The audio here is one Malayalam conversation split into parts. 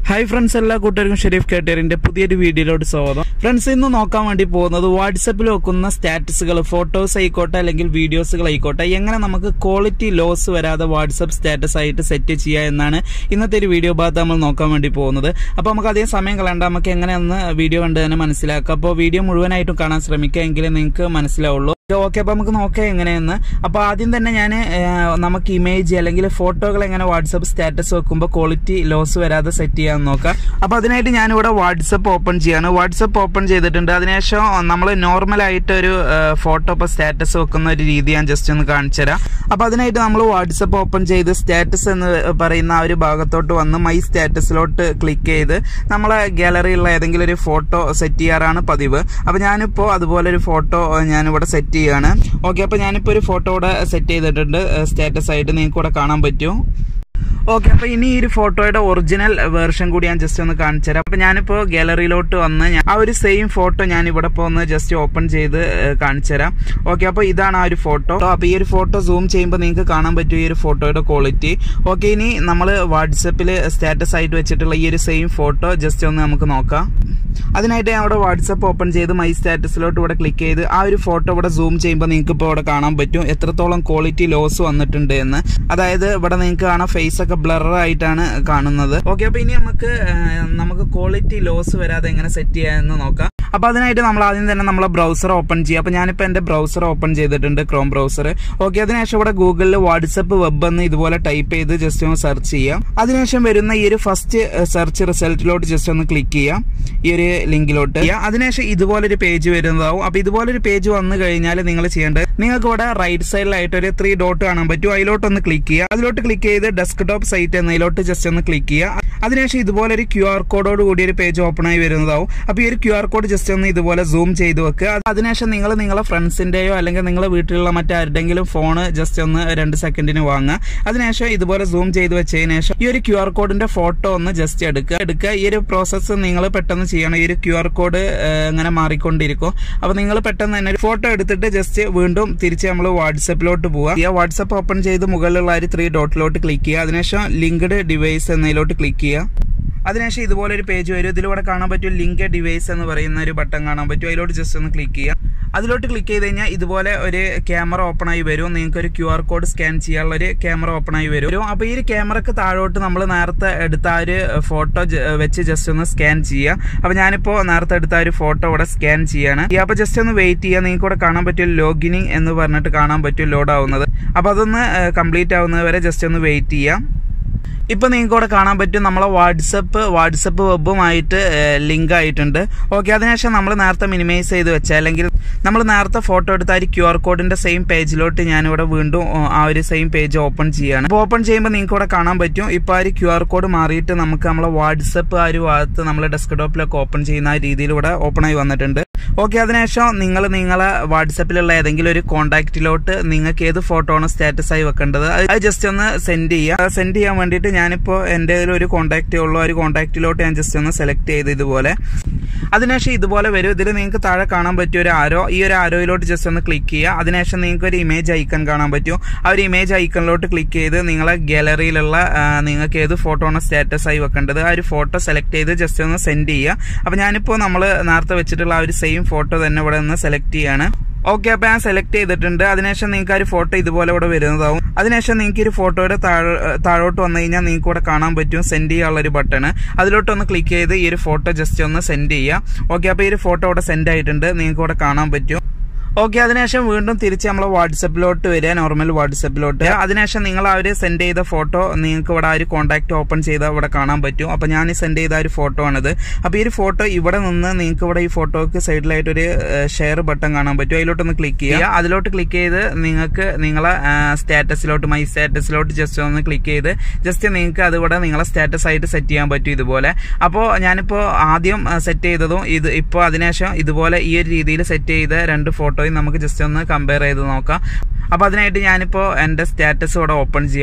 ഹായ് ഫ്രണ്ട്സ് എല്ലാ കൂട്ടുകാർക്കും ഷെരീഫ് കേട്ടേറിന്റെ പുതിയൊരു വീഡിയോയിലോട്ട് സ്വാഗതം ഫ്രണ്ട്സ് ഇന്ന് നോക്കാൻ വേണ്ടി പോകുന്നത് വാട്സപ്പിൽ വെക്കുന്ന സ്റ്റാറ്റസുകൾ ഫോട്ടോസ് ആയിക്കോട്ടെ അല്ലെങ്കിൽ വീഡിയോസുകൾ ആയിക്കോട്ടെ എങ്ങനെ നമുക്ക് ക്വാളിറ്റി ലോസ് വരാതെ വാട്സപ്പ് സ്റ്റാറ്റസ് ആയിട്ട് സെറ്റ് ചെയ്യുക എന്നാണ് ഇന്നത്തെ ഒരു വീഡിയോ ഭാഗത്ത് നമ്മൾ നോക്കാൻ വേണ്ടി പോകുന്നത് അപ്പോൾ നമുക്ക് അധികം സമയം കളയണ്ട നമുക്ക് എങ്ങനെയെന്ന് വീഡിയോ കണ്ട് തന്നെ മനസ്സിലാക്കാം അപ്പോൾ വീഡിയോ മുഴുവനായിട്ടും കാണാൻ ശ്രമിക്കുക എങ്കിലേ നിങ്ങൾക്ക് മനസ്സിലാവുള്ളൂ ഓക്കെ അപ്പൊ നമുക്ക് നോക്കാം എങ്ങനെയെന്ന് അപ്പൊ ആദ്യം തന്നെ ഞാൻ നമുക്ക് ഇമേജ് അല്ലെങ്കിൽ ഫോട്ടോകൾ എങ്ങനെ വാട്സപ്പ് സ്റ്റാറ്റസ് വെക്കുമ്പോൾ ക്വാളിറ്റി ലോസ് വരാതെ സെറ്റ് ചെയ്യാൻ നോക്കാം അപ്പൊ അതിനായിട്ട് ഞാനിവിടെ വാട്സപ്പ് ഓപ്പൺ ചെയ്യാണ് വാട്സപ്പ് ഓപ്പൺ ചെയ്തിട്ടുണ്ട് അതിനുശേഷം നമ്മൾ നോർമൽ ആയിട്ട് ഒരു ഫോട്ടോ ഇപ്പോൾ സ്റ്റാറ്റസ് വെക്കുന്ന ഒരു രീതി ഞാൻ ജസ്റ്റ് ഒന്ന് കാണിച്ചു തരാം അപ്പൊ അതിനായിട്ട് നമ്മൾ വാട്സപ്പ് ഓപ്പൺ ചെയ്ത് സ്റ്റാറ്റസ് എന്ന് പറയുന്ന ആ ഒരു ഭാഗത്തോട്ട് വന്ന് മൈ സ്റ്റാറ്റസിലോട്ട് ക്ലിക്ക് ചെയ്ത് നമ്മളെ ഗാലറിയിലുള്ള ഏതെങ്കിലും ഒരു ഫോട്ടോ സെറ്റ് ചെയ്യാറാണ് പതിവ് അപ്പൊ ഞാനിപ്പോൾ അതുപോലെ ഒരു ഫോട്ടോ ഞാനിവിടെ സെറ്റ് ചെയ്യാണ് ഓക്കെ അപ്പോൾ ഞാനിപ്പോൾ ഒരു ഫോട്ടോ ഇവിടെ സെറ്റ് ചെയ്തിട്ടുണ്ട് സ്റ്റാറ്റസ് ആയിട്ട് നിങ്ങൾക്ക് ഇവിടെ കാണാൻ പറ്റും ഓക്കെ അപ്പോൾ ഇനി ഈ ഒരു ഫോട്ടോയുടെ ഒറിജിനൽ വേർഷൻ കൂടി ഞാൻ ജസ്റ്റ് ഒന്ന് കാണിച്ചു തരാം അപ്പോൾ ഞാനിപ്പോൾ ഗാലറിയിലോട്ട് വന്ന് ആ ഒരു സെയിം ഫോട്ടോ ഞാൻ ഇവിടെ ഇപ്പോൾ ഒന്ന് ജസ്റ്റ് ഓപ്പൺ ചെയ്ത് കാണിച്ചു തരാം ഓക്കെ അപ്പോൾ ഇതാണ് ആ ഒരു ഫോട്ടോ അപ്പോൾ ഈ ഒരു ഫോട്ടോ സൂം ചെയ്യുമ്പോൾ നിങ്ങൾക്ക് കാണാൻ പറ്റും ഈ ഒരു ഫോട്ടോയുടെ ക്വാളിറ്റി ഓക്കെ ഇനി നമ്മൾ വാട്സപ്പിൽ സ്റ്റാറ്റസ് ആയിട്ട് വെച്ചിട്ടുള്ള ഈ ഒരു സെയിം ഫോട്ടോ ജസ്റ്റ് ഒന്ന് നമുക്ക് നോക്കാം അതിനായിട്ട് ഞാൻ ഇവിടെ വാട്സപ്പ് ഓപ്പൺ ചെയ്ത് മൈ സ്റ്റാറ്റസിലോട്ട് ഇവിടെ ക്ലിക്ക് ചെയ്ത് ആ ഒരു ഫോട്ടോ ഇവിടെ സൂം ചെയ്യുമ്പോൾ നിങ്ങൾക്ക് ഇപ്പോൾ ഇവിടെ കാണാൻ പറ്റും എത്രത്തോളം ക്വാളിറ്റി ലോസ് വന്നിട്ടുണ്ട് എന്ന് അതായത് ഇവിടെ നിങ്ങൾക്ക് കാണാം ഫേസ് ഒക്കെ ബ്ലർ ആയിട്ടാണ് കാണുന്നത് ഓക്കെ അപ്പോൾ ഇനി നമുക്ക് നമുക്ക് ക്വാളിറ്റി ലോസ് വരാതെ എങ്ങനെ സെറ്റ് ചെയ്യാമെന്ന് നോക്കാം അപ്പോൾ അതിനായിട്ട് നമ്മൾ ആദ്യം തന്നെ നമ്മളെ ബ്രൗസർ ഓപ്പൺ ചെയ്യുക അപ്പോൾ ഞാനിപ്പോൾ എൻ്റെ ബ്രൗസർ ഓപ്പൺ ചെയ്തിട്ടുണ്ട് ക്രോം ബ്രൗസർ ഓക്കെ അതിനുശേഷം ഇവിടെ ഗൂഗിളിൽ വാട്സപ്പ് വെബ് എന്ന് ഇതുപോലെ ടൈപ്പ് ചെയ്ത് ജസ്റ്റ് ഒന്ന് സെർച്ച് ചെയ്യാം അതിനുശേഷം വരുന്ന ഈ ഒരു ഫസ്റ്റ് സെർച്ച് റിസൾട്ടിലോട്ട് ജസ്റ്റ് ഒന്ന് ക്ലിക്ക് ചെയ്യാം ഈ ഒരു ലിങ്കിലോട്ട് അതിനുശേഷം ഇതുപോലെ ഒരു പേജ് വരുന്നതാവും അപ്പോൾ ഇതുപോലെ ഒരു പേജ് വന്നു കഴിഞ്ഞാൽ നിങ്ങൾ ചെയ്യേണ്ടത് നിങ്ങൾക്ക് ഇവിടെ റൈറ്റ് സൈഡിലായിട്ട് ഒരു ത്രീ ഡോട്ട് കാണാൻ പറ്റും അതിലോട്ട് ഒന്ന് ക്ലിക്ക് ചെയ്യുക അതിലോട്ട് ക്ലിക്ക് ചെയ്ത് ഡെസ്ക്ടോപ്പ് സൈറ്റ് എന്നതിലോട്ട് ജസ്റ്റ് ഒന്ന് ക്ലിക്ക് ചെയ്യുക അതിനുശേഷം ഇതുപോലെ ഒരു ക്യു ആർ കോഡോട് കൂടി ഒരു പേജ് ഓപ്പൺ ആയി വരുന്നതാവും അപ്പോൾ ഈ ഒരു ക്യു ആർ കോഡ് ജസ്റ്റ് ഒന്ന് ഇതുപോലെ സൂം ചെയ്ത് വെക്കുക അതിനുശേഷം നിങ്ങൾ നിങ്ങളെ ഫ്രണ്ട്സിന്റെയോ അല്ലെങ്കിൽ നിങ്ങളെ വീട്ടിലുള്ള മറ്റാരുടെങ്കിലും ഫോണ് ജസ്റ്റ് ഒന്ന് രണ്ട് സെക്കൻഡിന് വാങ്ങുക അതിനുശേഷം ഇതുപോലെ സൂം ചെയ്ത് വെച്ചതിന് ശേഷം ഈ ഒരു ക്യു ആർ കോഡിന്റെ ഫോട്ടോ ഒന്ന് ജസ്റ്റ് എടുക്കുക എടുക്കുക ഈ ഒരു പ്രോസസ്സ് നിങ്ങൾ പെട്ടെന്ന് ചെയ്യണം ഈ ഒരു ക്യു ആർ കോഡ് ഇങ്ങനെ മാറിക്കൊണ്ടിരിക്കും അപ്പോൾ നിങ്ങൾ പെട്ടെന്ന് തന്നെ ഒരു ഫോട്ടോ എടുത്തിട്ട് ജസ്റ്റ് വീണ്ടും തിരിച്ച് നമ്മൾ വാട്സപ്പിലോട്ട് പോവുക ഈ വാട്സപ്പ് ഓപ്പൺ ചെയ്ത് മുകളിലുള്ള ഒരു ത്രീ ഡോട്ടിലോട്ട് ക്ലിക്ക് ചെയ്യുക അതിനുശേഷം ലിങ്ക്ഡ് ഡിവൈസ് എന്നതിലോട്ട് ക്ലിക്ക് ചെയ്യുക അതിനുശേഷം ഇതുപോലെ ഒരു പേജ് വരും ഇതിലൂടെ കാണാൻ പറ്റും ലിങ്ക് ഡിവൈസ് എന്ന് പറയുന്ന ഒരു ബട്ടൺ കാണാൻ പറ്റും അതിലോട്ട് ജസ്റ്റ് ഒന്ന് ക്ലിക്ക് ചെയ്യുക അതിലോട്ട് ക്ലിക്ക് ചെയ്ത് കഴിഞ്ഞാൽ ഇതുപോലെ ഒരു ക്യാമറ ഓപ്പൺ ആയി വരും നിങ്ങൾക്ക് ഒരു ക്യു ആർ കോഡ് സ്കാൻ ചെയ്യാനുള്ള ഒരു ക്യാമറ ഓപ്പൺ ആയി വരും അപ്പോൾ ഈ ഒരു ക്യാമറക്ക് താഴോട്ട് നമ്മൾ നേരത്തെ എടുത്ത ആ ഒരു ഫോട്ടോ വെച്ച് ജസ്റ്റ് ഒന്ന് സ്കാൻ ചെയ്യുക അപ്പോൾ ഞാനിപ്പോൾ നേരത്തെ എടുത്ത ഒരു ഫോട്ടോ ഇവിടെ സ്കാൻ ചെയ്യാണ് അപ്പോൾ ജസ്റ്റ് ഒന്ന് വെയിറ്റ് ചെയ്യുക നിങ്ങൾക്ക് ഇവിടെ കാണാൻ പറ്റും ലോഗിനിങ് എന്ന് പറഞ്ഞിട്ട് കാണാൻ പറ്റും ലോഡ് ആവുന്നത് അപ്പോൾ അതൊന്ന് കംപ്ലീറ്റ് ആവുന്നത് വരെ ജസ്റ്റ് ഒന്ന് വെയിറ്റ് ചെയ്യാം ഇപ്പൊ നിങ്ങൾക്ക് ഇവിടെ കാണാൻ പറ്റും നമ്മളെ വാട്സപ്പ് വാട്സപ്പ് വെബുമായിട്ട് ലിങ്ക് ആയിട്ടുണ്ട് ഓക്കെ അതിനുശേഷം നമ്മൾ നേരത്തെ മിനിമൈസ് ചെയ്ത് വെച്ച അല്ലെങ്കിൽ നമ്മൾ നേരത്തെ ഫോട്ടോ എടുത്ത ആ ഒരു ക്യു ആർ കോഡിന്റെ സെയിം പേജിലോട്ട് ഞാനിവിടെ വീണ്ടും ആ ഒരു സെയിം പേജ് ഓപ്പൺ ചെയ്യാണ് അപ്പോൾ ഓപ്പൺ ചെയ്യുമ്പോൾ നിങ്ങൾക്ക് ഇവിടെ കാണാൻ പറ്റും ഇപ്പൊ ആ ഒരു ക്യു ആർ കോഡ് മാറിയിട്ട് നമുക്ക് നമ്മളെ വാട്സപ്പ് ആ ഒരു ഭാഗത്ത് നമ്മളെ ഡെസ്ക്ടോപ്പിലൊക്കെ ഓപ്പൺ ചെയ്യുന്ന ആ രീതിയിൽ ഇവിടെ ഓപ്പൺ ആയി വന്നിട്ടുണ്ട് ഓക്കെ അതിനുശേഷം നിങ്ങൾ നിങ്ങളെ വാട്സപ്പിലുള്ള ഏതെങ്കിലും ഒരു കോൺടാക്റ്റിലോട്ട് നിങ്ങൾക്ക് ഏത് ഫോട്ടോ ആണ് സ്റ്റാറ്റസ് ആയി വെക്കേണ്ടത് അത് ജസ്റ്റ് ഒന്ന് സെൻഡ് ചെയ്യുക സെൻഡ് ചെയ്യാൻ വേണ്ടിയിട്ട് ഞാനിപ്പോൾ എൻ്റെ ഒരു കോൺടാക്റ്റേ ഉള്ളൂ ഒരു കോൺടാക്റ്റിലോട്ട് ഞാൻ ജസ്റ്റ് ഒന്ന് സെലക്ട് ചെയ്ത് ഇതുപോലെ അതിനുശേഷം ഇതുപോലെ വരും ഇതിൽ നിങ്ങൾക്ക് താഴെ കാണാൻ പറ്റിയ ഒരു ആരോ ഈ ഒരു ആരോയിലോട്ട് ജസ്റ്റ് ഒന്ന് ക്ലിക്ക് ചെയ്യുക അതിനുശേഷം നിങ്ങൾക്ക് ഒരു ഇമേജ് ഐക്കൺ കാണാൻ പറ്റും ആ ഒരു ഇമേജ് ഐക്കണിലോട്ട് ക്ലിക്ക് ചെയ്ത് നിങ്ങളെ ഗാലറിയിലുള്ള നിങ്ങൾക്ക് ഏത് ഫോട്ടോ ആണ് സ്റ്റാറ്റസ് ആയി വെക്കേണ്ടത് ആ ഒരു ഫോട്ടോ സെലക്ട് ചെയ്ത് ജസ്റ്റ് ഒന്ന് സെൻഡ് ചെയ്യുക അപ്പോൾ ഞാനിപ്പോൾ നമ്മൾ നേരത്തെ വെച്ചിട്ടുള്ള ആ ഒരു സെയിം ഫോട്ടോ തന്നെ ഇവിടെ നിന്ന് സെലക്ട് ചെയ്യാണ് ഓക്കെ അപ്പോൾ ഞാൻ സെലക്ട് ചെയ്തിട്ടുണ്ട് അതിനുശേഷം നിങ്ങൾക്ക് ആ ഒരു ഫോട്ടോ ഇതുപോലെ ഇവിടെ വരുന്നതാവും അതിനുശേഷം നിങ്ങൾക്ക് ഒരു ഫോട്ടോയുടെ താഴോട്ട് വന്നു കഴിഞ്ഞാൽ നിങ്ങൾക്ക് ഇവിടെ കാണാൻ പറ്റും സെൻഡ് ചെയ്യാനുള്ള ഒരു ബട്ടൺ അതിലോട്ട് ഒന്ന് ക്ലിക്ക് ചെയ്ത് ഈ ഒരു ഫോട്ടോ ജസ്റ്റ് ഒന്ന് സെൻഡ് ചെയ്യുക ഓക്കെ അപ്പോൾ ഈ ഒരു ഫോട്ടോ ഇവിടെ സെൻഡ് ആയിട്ടുണ്ട് നിങ്ങൾക്ക് ഇവിടെ കാണാൻ പറ്റും ഓക്കെ അതിനുശേഷം വീണ്ടും തിരിച്ച് നമ്മൾ വാട്സപ്പിലോട്ട് വരിക നോർമൽ വാട്സപ്പിലോട്ട് അതിനുശേഷം നിങ്ങൾ ആ ഒരു സെൻഡ് ചെയ്ത ഫോട്ടോ നിങ്ങൾക്ക് ഇവിടെ ആ ഒരു കോൺടാക്ട് ഓപ്പൺ ചെയ്താൽ ഇവിടെ കാണാൻ പറ്റും അപ്പോൾ ഞാൻ സെൻഡ് ചെയ്ത ഒരു ഫോട്ടോ ആണിത് അപ്പോൾ ഈ ഒരു ഫോട്ടോ ഇവിടെ നിന്ന് നിങ്ങൾക്ക് ഇവിടെ ഈ ഫോട്ടോക്ക് സൈഡിലായിട്ട് ഒരു ഷെയർ ബട്ടൺ കാണാൻ പറ്റും അതിലോട്ടൊന്ന് ക്ലിക്ക് ചെയ്യുക അതിലോട്ട് ക്ലിക്ക് ചെയ്ത് നിങ്ങൾക്ക് നിങ്ങളെ സ്റ്റാറ്റസിലോട്ട് മൈ സ്റ്റാറ്റസിലോട്ട് ജസ്റ്റ് ഒന്ന് ക്ലിക്ക് ചെയ്ത് ജസ്റ്റ് നിങ്ങൾക്ക് അതിവിടെ നിങ്ങളെ സ്റ്റാറ്റസ് ആയിട്ട് സെറ്റ് ചെയ്യാൻ പറ്റും ഇതുപോലെ അപ്പോൾ ഞാനിപ്പോൾ ആദ്യം സെറ്റ് ചെയ്തതും ഇത് ഇപ്പോൾ അതിനുശേഷം ഇതുപോലെ ഈ ഒരു രീതിയിൽ സെറ്റ് ചെയ്ത രണ്ട് ഫോട്ടോ ഫോട്ടോയും നമുക്ക് ജസ്റ്റ് ഒന്ന് കമ്പയർ ചെയ്ത് നോക്കാം അപ്പോൾ അതിനായിട്ട് ഞാനിപ്പോൾ എൻ്റെ സ്റ്റാറ്റസ് ഇവിടെ ഓപ്പൺ ചെയ്യണം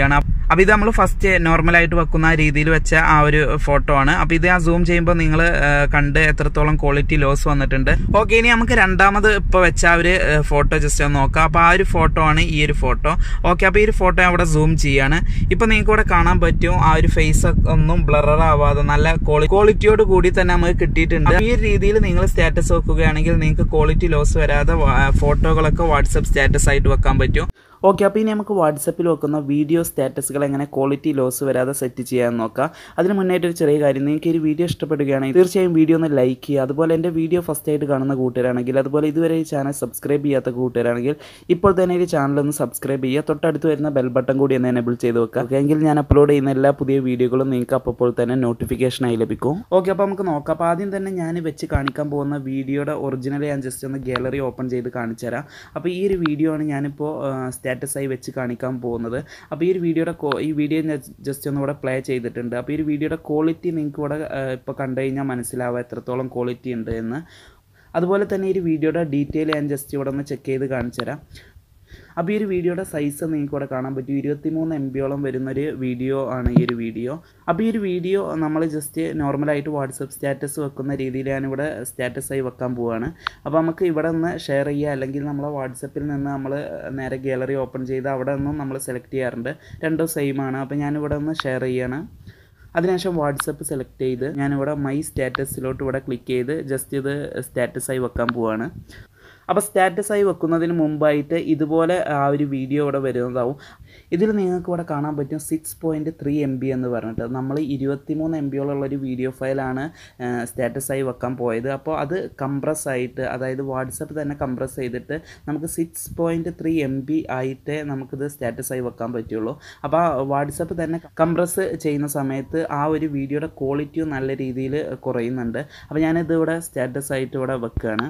അപ്പോൾ ഇത് നമ്മൾ ഫസ്റ്റ് നോർമലായിട്ട് വെക്കുന്ന ആ രീതിയിൽ വെച്ച ആ ഒരു ഫോട്ടോ ആണ് അപ്പോൾ ഇത് ഞാൻ സൂം ചെയ്യുമ്പോൾ നിങ്ങൾ കണ്ട് എത്രത്തോളം ക്വാളിറ്റി ലോസ് വന്നിട്ടുണ്ട് ഓക്കെ ഇനി നമുക്ക് രണ്ടാമത് ഇപ്പോൾ വെച്ച ആ ഒരു ഫോട്ടോ ജസ്റ്റ് ഒന്ന് നോക്കാം അപ്പോൾ ആ ഒരു ഫോട്ടോ ആണ് ഈ ഒരു ഫോട്ടോ ഓക്കെ അപ്പോൾ ഈ ഒരു ഫോട്ടോ അവിടെ സൂം ചെയ്യാണ് ഇപ്പോൾ നിങ്ങൾക്ക് ഇവിടെ കാണാൻ പറ്റും ആ ഒരു ഫേസ് ഒന്നും ബ്ലറർ ആവാതെ നല്ല ക്വാളിറ്റിയോട് കൂടി തന്നെ നമുക്ക് കിട്ടിയിട്ടുണ്ട് അപ്പോൾ ഈ ഒരു രീതിയിൽ നിങ്ങൾ സ്റ്റാറ്റസ് വെക്കുകയാണെങ്കിൽ നിങ്ങൾക്ക് ക്വാളിറ്റി ലോസ് വരാതെ ഫോട്ടോകളൊക്കെ വാട്സപ്പ് സ്റ്റാറ്റസ് ആയിട്ട് വെക്കാൻ പറ്റും ഓക്കെ അപ്പോൾ ഇനി നമുക്ക് വാട്സപ്പിൽ വെക്കുന്ന വീഡിയോ സ്റ്റാറ്റസുകൾ എങ്ങനെ ക്വാളിറ്റി ലോസ് വരാതെ സെറ്റ് ചെയ്യാൻ നോക്കാം അതിന് മുന്നായിട്ട് ഒരു ചെറിയ കാര്യം നിങ്ങൾക്ക് ഈ ഒരു വീഡിയോ ഇഷ്ടപ്പെടുകയാണെങ്കിൽ തീർച്ചയായും വീഡിയോ ഒന്ന് ലൈക്ക് ചെയ്യുക അതുപോലെ എൻ്റെ വീഡിയോ ഫസ്റ്റ് ആയിട്ട് കാണുന്ന കൂട്ടുകാരാണെങ്കിൽ അതുപോലെ ഇതുവരെ ഈ ചാനൽ സബ്സ്ക്രൈബ് ചെയ്യാത്ത കൂട്ടുകാരാണെങ്കിൽ ഇപ്പോൾ തന്നെ ഈ ചാനൽ ഒന്ന് സബ്സ്ക്രൈബ് ചെയ്യുക തൊട്ടടുത്ത് വരുന്ന ബെൽ ബട്ടൺ കൂടി ഒന്ന് എനേബിൾ ചെയ്ത് വെക്കുക ഓക്കെ എങ്കിൽ ഞാൻ അപ്ലോഡ് ചെയ്യുന്ന എല്ലാ പുതിയ വീഡിയോകളും നിങ്ങൾക്ക് അപ്പോൾ തന്നെ നോട്ടിഫിക്കേഷനായി ലഭിക്കും ഓക്കെ അപ്പോൾ നമുക്ക് നോക്കാം അപ്പോൾ ആദ്യം തന്നെ ഞാൻ വെച്ച് കാണിക്കാൻ പോകുന്ന വീഡിയോയുടെ ഒറിജിനൽ ഞാൻ ജസ്റ്റ് ഒന്ന് ഗാലറി ഓപ്പൺ ചെയ്ത് കാണിച്ചു തരാം അപ്പോൾ ഈ ഒരു വീഡിയോ ആണ് ഞാനിപ്പോൾ സ്റ്റാറ്റസ് ആയി വെച്ച് കാണിക്കാൻ പോകുന്നത് അപ്പോൾ ഈ ഒരു വീഡിയോയുടെ ഈ വീഡിയോ ഞാൻ ജസ്റ്റ് ഒന്ന് ഇവിടെ പ്ലേ ചെയ്തിട്ടുണ്ട് അപ്പോൾ ഈ ഒരു വീഡിയോയുടെ ക്വാളിറ്റി നിങ്ങൾക്ക് ഇവിടെ ഇപ്പോൾ കണ്ടു കഴിഞ്ഞാൽ മനസ്സിലാവുക എത്രത്തോളം ക്വാളിറ്റി ഉണ്ട് എന്ന് അതുപോലെ തന്നെ ഈ ഒരു വീഡിയോയുടെ ഡീറ്റെയിൽ ഞാൻ ജസ്റ്റ് ഇവിടെ ഒന്ന് ചെക്ക് ചെയ്ത് കാണിച്ചു തരാം അപ്പോൾ ഈ ഒരു വീഡിയോയുടെ സൈസ് നിങ്ങൾക്ക് ഇവിടെ കാണാൻ പറ്റും ഇരുപത്തിമൂന്ന് എം ബിയോളം വരുന്നൊരു വീഡിയോ ആണ് ഈ ഒരു വീഡിയോ അപ്പോൾ ഈ ഒരു വീഡിയോ നമ്മൾ ജസ്റ്റ് നോർമലായിട്ട് വാട്സപ്പ് സ്റ്റാറ്റസ് വെക്കുന്ന രീതിയിൽ ഞാനിവിടെ സ്റ്റാറ്റസായി വെക്കാൻ പോവുകയാണ് അപ്പോൾ നമുക്ക് ഇവിടെ നിന്ന് ഷെയർ ചെയ്യുക അല്ലെങ്കിൽ നമ്മളെ വാട്സപ്പിൽ നിന്ന് നമ്മൾ നേരെ ഗാലറി ഓപ്പൺ ചെയ്ത് അവിടെ നിന്നും നമ്മൾ സെലക്ട് ചെയ്യാറുണ്ട് രണ്ടും സെയിം ആണ് അപ്പോൾ ഞാനിവിടെ നിന്ന് ഷെയർ ചെയ്യാണ് അതിനുശേഷം വാട്സപ്പ് സെലക്ട് ചെയ്ത് ഞാനിവിടെ മൈ സ്റ്റാറ്റസിലോട്ട് ഇവിടെ ക്ലിക്ക് ചെയ്ത് ജസ്റ്റ് ഇത് സ്റ്റാറ്റസായി വെക്കാൻ പോവുകയാണ് അപ്പോൾ സ്റ്റാറ്റസായി വെക്കുന്നതിന് മുമ്പായിട്ട് ഇതുപോലെ ആ ഒരു വീഡിയോ ഇവിടെ വരുന്നതാവും ഇതിൽ നിങ്ങൾക്ക് ഇവിടെ കാണാൻ പറ്റും six point three M B എന്ന് പറഞ്ഞിട്ട് നമ്മൾ ഇരുപത്തിമൂന്ന് എം ബിയോളുള്ളൊരു വീഡിയോ ഫയലാണ് സ്റ്റാറ്റസായി വെക്കാൻ പോയത് അപ്പോൾ അത് കംപ്രസ് ആയിട്ട് അതായത് വാട്സപ്പ് തന്നെ കംപ്രസ് ചെയ്തിട്ട് നമുക്ക് six point three M B ആയിട്ടേ നമുക്കിത് സ്റ്റാറ്റസായി വെക്കാൻ പറ്റുള്ളൂ അപ്പോൾ വാട്സപ്പ് തന്നെ കംപ്രസ് ചെയ്യുന്ന സമയത്ത് ആ ഒരു വീഡിയോയുടെ ക്വാളിറ്റിയും നല്ല രീതിയിൽ കുറയുന്നുണ്ട് അപ്പോൾ ഞാനിത് ഇവിടെ സ്റ്റാറ്റസ് ആയിട്ട് ഇവിടെ വെക്കുകയാണ്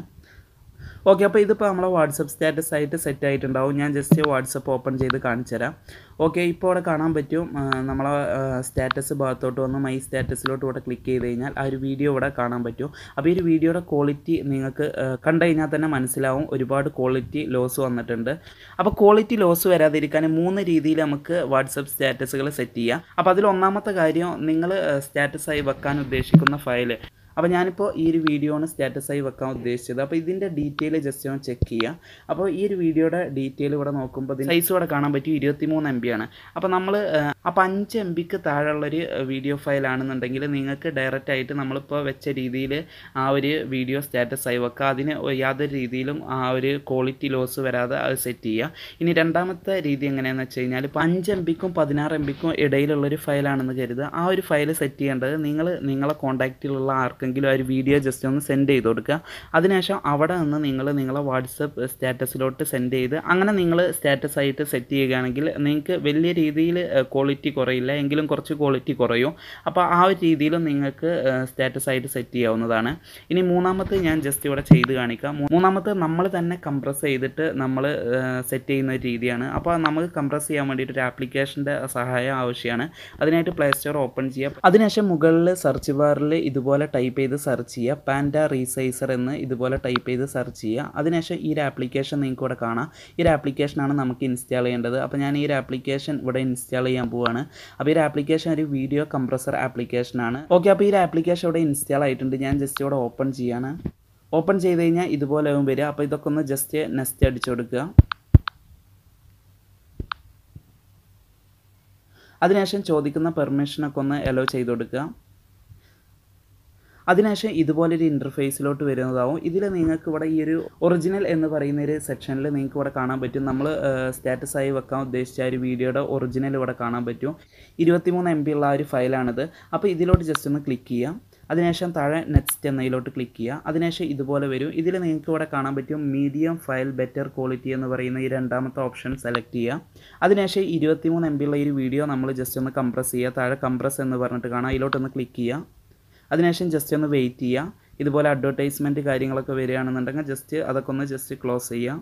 ഓക്കെ അപ്പോൾ ഇതിപ്പോൾ നമ്മളെ വാട്സപ്പ് സ്റ്റാറ്റസ് ആയിട്ട് സെറ്റ് ആയിട്ടുണ്ടാവും ഞാൻ ജസ്റ്റ് വാട്സപ്പ് ഓപ്പൺ ചെയ്ത് കാണിച്ചു തരാം ഓക്കെ ഇപ്പോൾ ഇവിടെ കാണാൻ പറ്റും നമ്മളെ സ്റ്റാറ്റസ് ഭാഗത്തോട്ട് വന്ന് മൈ സ്റ്റാറ്റസിലോട്ട് ഇവിടെ ക്ലിക്ക് ചെയ്ത് കഴിഞ്ഞാൽ ആ ഒരു വീഡിയോ ഇവിടെ കാണാൻ പറ്റും അപ്പോൾ ഈ ഒരു വീഡിയോയുടെ ക്വാളിറ്റി നിങ്ങൾക്ക് കണ്ടു കഴിഞ്ഞാൽ തന്നെ മനസ്സിലാവും ഒരുപാട് ക്വാളിറ്റി ലോസ് വന്നിട്ടുണ്ട് അപ്പോൾ ക്വാളിറ്റി ലോസ് വരാതിരിക്കാൻ മൂന്ന് രീതിയിൽ നമുക്ക് വാട്സപ്പ് സ്റ്റാറ്റസുകൾ സെറ്റ് ചെയ്യാം അപ്പോൾ അതിൽ ഒന്നാമത്തെ കാര്യം നിങ്ങൾ സ്റ്റാറ്റസായി വെക്കാൻ ഉദ്ദേശിക്കുന്ന ഫയൽ അപ്പോൾ ഞാനിപ്പോൾ ഈ ഒരു വീഡിയോ ആണ് സ്റ്റാറ്റസായി വെക്കാൻ ഉദ്ദേശിച്ചത് അപ്പോൾ ഇതിൻ്റെ ഡീറ്റെയിൽ ജസ്റ്റ് ഒന്ന് ചെക്ക് ചെയ്യുക അപ്പോൾ ഈ ഒരു വീഡിയോയുടെ ഡീറ്റെയിൽ ഇവിടെ നോക്കുമ്പോൾ ഇതിന് സൈസ് ഇവിടെ കാണാൻ പറ്റും ഇരുപത്തിമൂന്ന് എം ബി ആണ് അപ്പോൾ നമ്മൾ അപ്പോൾ അഞ്ച് എം ബിക്ക് താഴെയുള്ളൊരു വീഡിയോ ഫയൽ ആണെന്നുണ്ടെങ്കിൽ നിങ്ങൾക്ക് ഡയറക്റ്റ് ആയിട്ട് നമ്മളിപ്പോൾ വെച്ച രീതിയിൽ ആ ഒരു വീഡിയോ സ്റ്റാറ്റസ് ആയി വെക്കുക അതിന് യാതൊരു രീതിയിലും ആ ഒരു ക്വാളിറ്റി ലോസ് വരാതെ അത് സെറ്റ് ചെയ്യുക ഇനി രണ്ടാമത്തെ രീതി എങ്ങനെയാണെന്ന് വെച്ച് കഴിഞ്ഞാൽ ഇപ്പോൾ അഞ്ച് എം ബിക്കും പതിനാറ് എം ബിക്കും ഇടയിലുള്ളൊരു ഫയലാണെന്ന് കരുതുക ആ ഒരു ഫയൽ സെറ്റ് ചെയ്യേണ്ടത് നിങ്ങൾ നിങ്ങളെ കോൺടാക്റ്റിലുള്ള ആർക്കെങ്കിലും ആ ഒരു വീഡിയോ ജസ്റ്റ് ഒന്ന് സെൻഡ് ചെയ്ത് കൊടുക്കുക അതിനുശേഷം അവിടെ നിന്ന് നിങ്ങൾ നിങ്ങളെ വാട്സപ്പ് സ്റ്റാറ്റസിലോട്ട് സെൻഡ് ചെയ്ത് അങ്ങനെ നിങ്ങൾ സ്റ്റാറ്റസ് ആയിട്ട് സെറ്റ് ചെയ്യുകയാണെങ്കിൽ നിങ്ങൾക്ക് വലിയ രീതിയിൽ ക്വാളിറ്റി കുറയില്ല എങ്കിലും കുറച്ച് ക്വാളിറ്റി കുറയും അപ്പോൾ ആ ഒരു രീതിയിലും നിങ്ങൾക്ക് സ്റ്റാറ്റസ് ആയിട്ട് സെറ്റ് ചെയ്യാവുന്നതാണ് ഇനി മൂന്നാമത്തെ ഞാൻ ജസ്റ്റ് ഇവിടെ ചെയ്ത് കാണിക്കാം മൂന്നാമത്തെ നമ്മൾ തന്നെ കംപ്രസ് ചെയ്തിട്ട് നമ്മൾ സെറ്റ് ചെയ്യുന്ന ഒരു രീതിയാണ് അപ്പോൾ നമുക്ക് കംപ്രസ് ചെയ്യാൻ വേണ്ടിയിട്ട് ഒരു ആപ്ലിക്കേഷൻ്റെ സഹായം ആവശ്യമാണ് അതിനായിട്ട് പ്ലേ സ്റ്റോർ ഓപ്പൺ ചെയ്യുക അതിനുശേഷം മുകളിൽ സെർച്ച് ബാറിൽ ഇതുപോലെ ടൈപ്പ് ചെയ്ത് സെർച്ച് ചെയ്യുക പാൻഡ റീസൈസർ എന്ന് ഇതുപോലെ ടൈപ്പ് ചെയ്ത് സെർച്ച് ചെയ്യുക അതിനുശേഷം ഈ ഒരു ആപ്ലിക്കേഷൻ നിങ്ങൾക്ക് ഇവിടെ കാണാം ഈ ഒരു ആപ്ലിക്കേഷനാണ് നമുക്ക് ഇൻസ്റ്റാൾ ചെയ്യേണ്ടത് അപ്പോൾ ഞാൻ ഈ ഒരു ആപ്ലിക്കേഷൻ ഇവിടെ ഇൻസ്റ്റാൾ ചെയ്യാൻ പോവുകയാണ് അപ്പോൾ ഈ ഒരു ആപ്ലിക്കേഷൻ ഒരു വീഡിയോ കംപ്രസർ ആപ്ലിക്കേഷനാണ് ഓക്കെ അപ്പോൾ ഈ ഒരു ആപ്ലിക്കേഷൻ ഇവിടെ ഇൻസ്റ്റാൾ ആയിട്ടുണ്ട് ഞാൻ ജസ്റ്റ് ഇവിടെ ഓപ്പൺ ചെയ്യാണ് ഓപ്പൺ ചെയ്ത് കഴിഞ്ഞാൽ ഇതുപോലെ ആവും വരിക അപ്പോൾ ഇതൊക്കെ ഒന്ന് ജസ്റ്റ് നെസ്റ്റ് അടിച്ചു കൊടുക്കുക അതിനുശേഷം ചോദിക്കുന്ന പെർമിഷനൊക്കെ ഒന്ന് അലോ ചെയ്ത് കൊടുക്കുക അതിനുശേഷം ഇതുപോലൊരു ഇൻ്റർഫേസിലോട്ട് വരുന്നതാവും ഇതിൽ നിങ്ങൾക്ക് ഇവിടെ ഈ ഒരു ഒറിജിനൽ എന്ന് പറയുന്ന ഒരു സെക്ഷനിൽ നിങ്ങൾക്ക് ഇവിടെ കാണാൻ പറ്റും നമ്മൾ സ്റ്റാറ്റസ് ആയി വെക്കാൻ ഉദ്ദേശിച്ച ഒരു വീഡിയോയുടെ ഒറിജിനൽ ഇവിടെ കാണാൻ പറ്റും ഇരുപത്തിമൂന്ന് എം ബി ഉള്ള ആ ഒരു ഫയലാണിത് അപ്പോൾ ഇതിലോട്ട് ജസ്റ്റ് ഒന്ന് ക്ലിക്ക് ചെയ്യാം അതിനുശേഷം താഴെ നെക്സ്റ്റ് എന്നതിലോട്ട് ക്ലിക്ക് ചെയ്യുക അതിനുശേഷം ഇതുപോലെ വരും ഇതിൽ നിങ്ങൾക്ക് ഇവിടെ കാണാൻ പറ്റും മീഡിയം ഫയൽ ബെറ്റർ ക്വാളിറ്റി എന്ന് പറയുന്ന ഈ രണ്ടാമത്തെ ഓപ്ഷൻ സെലക്ട് ചെയ്യുക അതിനുശേഷം ഇരുപത്തിമൂന്ന് എം ബി ഉള്ള ഈ ഒരു വീഡിയോ നമ്മൾ ജസ്റ്റ് ഒന്ന് കംപ്രസ് ചെയ്യുക താഴെ കംപ്രസ് എന്ന് പറഞ്ഞിട്ട് കാണാം അതിലോട്ടൊന്ന് ക്ലിക്ക് ചെയ്യുക അതിനുശേഷം ജസ്റ്റ് ഒന്ന് വെയിറ്റ് ചെയ്യുക ഇതുപോലെ അഡ്വർടൈസ്മെൻറ്റ് കാര്യങ്ങളൊക്കെ വരികയാണെന്നുണ്ടെങ്കിൽ ജസ്റ്റ് അതൊക്കെ ഒന്ന് ജസ്റ്റ് ക്ലോസ് ചെയ്യുക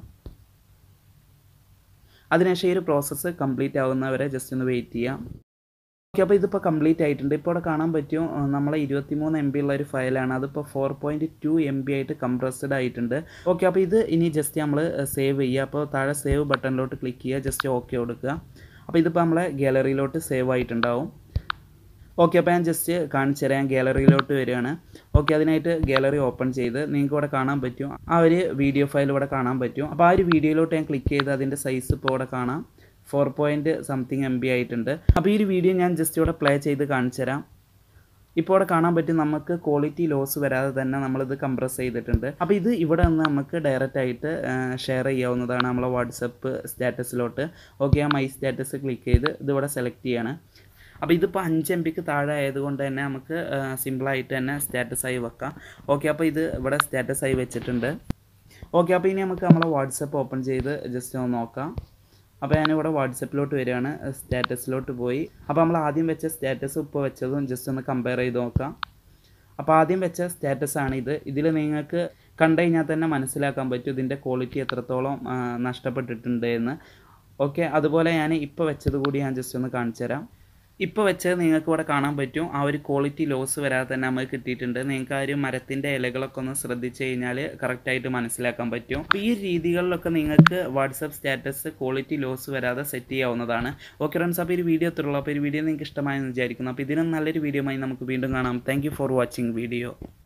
അതിനുശേഷം ഈ ഒരു പ്രോസസ്സ് കംപ്ലീറ്റ് ആവുന്നവരെ ജസ്റ്റ് ഒന്ന് വെയിറ്റ് ചെയ്യാം ഓക്കെ അപ്പോൾ ഇതിപ്പോൾ കംപ്ലീറ്റ് ആയിട്ടുണ്ട് ഇപ്പോൾ ഇവിടെ കാണാൻ പറ്റും നമ്മളെ ഇരുപത്തിമൂന്ന് എം ബി ഉള്ള ഒരു ഫയലാണ് അതിപ്പോൾ four point two M B ആയിട്ട് കംപ്രസ്ഡ് ആയിട്ടുണ്ട് ഓക്കെ അപ്പോൾ ഇത് ഇനി ജസ്റ്റ് നമ്മൾ സേവ് ചെയ്യുക അപ്പോൾ താഴെ സേവ് ബട്ടണിലോട്ട് ക്ലിക്ക് ചെയ്യുക ജസ്റ്റ് ഓക്കെ കൊടുക്കുക അപ്പോൾ ഇതിപ്പോൾ നമ്മളെ ഗാലറിയിലോട്ട് സേവ് ആയിട്ടുണ്ടാവും ഓക്കെ അപ്പോൾ ഞാൻ ജസ്റ്റ് കാണിച്ചു തരാം ഗാലറിയിലോട്ട് വരികയാണ് ഓക്കെ അതിനായിട്ട് ഗാലറി ഓപ്പൺ ചെയ്ത് നിങ്ങൾക്ക് ഇവിടെ കാണാൻ പറ്റും ആ ഒരു വീഡിയോ ഫയൽ ഇവിടെ കാണാൻ പറ്റും അപ്പോൾ ആ ഒരു വീഡിയോയിലോട്ട് ഞാൻ ക്ലിക്ക് ചെയ്ത് അതിൻ്റെ സൈസ് ഇപ്പോൾ ഇവിടെ കാണാം four point something M B ആയിട്ടുണ്ട് അപ്പോൾ ഈ ഒരു വീഡിയോ ഞാൻ ജസ്റ്റ് ഇവിടെ പ്ലേ ചെയ്ത് കാണിച്ചു തരാം ഇപ്പോൾ ഇവിടെ കാണാൻ പറ്റും നമുക്ക് ക്വാളിറ്റി ലോസ് വരാതെ തന്നെ നമ്മളിത് കംപ്രസ് ചെയ്തിട്ടുണ്ട് അപ്പോൾ ഇത് ഇവിടെ നിന്ന് നമുക്ക് ഡയറക്റ്റ് ആയിട്ട് ഷെയർ ചെയ്യാവുന്നതാണ് നമ്മളെ വാട്സപ്പ് സ്റ്റാറ്റസിലോട്ട് ഓക്കെ ആ മൈ സ്റ്റാറ്റസ് ക്ലിക്ക് ചെയ്ത് ഇതിവിടെ സെലക്ട് ചെയ്യാണ് അപ്പോൾ ഇതിപ്പോൾ അഞ്ച് എം പിക്ക് താഴെ ആയതുകൊണ്ട് തന്നെ നമുക്ക് സിമ്പിളായിട്ട് തന്നെ സ്റ്റാറ്റസ് ആയി വെക്കാം ഓക്കെ അപ്പോൾ ഇത് ഇവിടെ സ്റ്റാറ്റസ് ആയി വെച്ചിട്ടുണ്ട് ഓക്കെ അപ്പോൾ ഇനി നമുക്ക് നമ്മളെ വാട്സപ്പ് ഓപ്പൺ ചെയ്ത് ജസ്റ്റ് ഒന്ന് നോക്കാം അപ്പോൾ ഞാനിവിടെ വാട്സപ്പിലോട്ട് വരികയാണ് സ്റ്റാറ്റസിലോട്ട് പോയി അപ്പോൾ നമ്മൾ ആദ്യം വെച്ച സ്റ്റാറ്റസ് ഇപ്പോൾ വെച്ചതും ജസ്റ്റ് ഒന്ന് കമ്പയർ ചെയ്ത് നോക്കാം അപ്പോൾ ആദ്യം വെച്ച സ്റ്റാറ്റസ് ആണ് ഇത് ഇതിൽ നിങ്ങൾക്ക് കണ്ടു കഴിഞ്ഞാൽ തന്നെ മനസ്സിലാക്കാൻ പറ്റും ഇതിൻ്റെ ക്വാളിറ്റി എത്രത്തോളം നഷ്ടപ്പെട്ടിട്ടുണ്ട് എന്ന് ഓക്കെ അതുപോലെ ഞാൻ ഇപ്പോൾ വെച്ചത് കൂടി ഞാൻ ജസ്റ്റ് ഒന്ന് കാണിച്ചു തരാം ഇപ്പോൾ വെച്ചത് നിങ്ങൾക്ക് ഇവിടെ കാണാൻ പറ്റും ആ ഒരു ക്വാളിറ്റി ലോസ് വരാതെ തന്നെ നമുക്ക് കിട്ടിയിട്ടുണ്ട് നിങ്ങൾക്ക് ആ ഒരു മരത്തിൻ്റെ ഇലകളൊക്കെ ഒന്ന് ശ്രദ്ധിച്ചു കഴിഞ്ഞാൽ കറക്റ്റായിട്ട് മനസ്സിലാക്കാൻ പറ്റും അപ്പോൾ ഈ രീതികളിലൊക്കെ നിങ്ങൾക്ക് വാട്സപ്പ് സ്റ്റാറ്റസ് ക്വാളിറ്റി ലോസ് വരാതെ സെറ്റ് ചെയ്യാവുന്നതാണ് ഓക്കെ ഫ്രണ്ട്സ് അപ്പോൾ ഈ വീഡിയോ എത്തുള്ളൂ അപ്പോൾ ഈ വീഡിയോ നിങ്ങൾക്ക് ഇഷ്ടമായെന്ന് വിചാരിക്കുന്നു അപ്പോൾ ഇതിനും നല്ലൊരു വീഡിയോ ആയി നമുക്ക് വീണ്ടും കാണാം താങ്ക് ഫോർ വാച്ചിങ് വീഡിയോ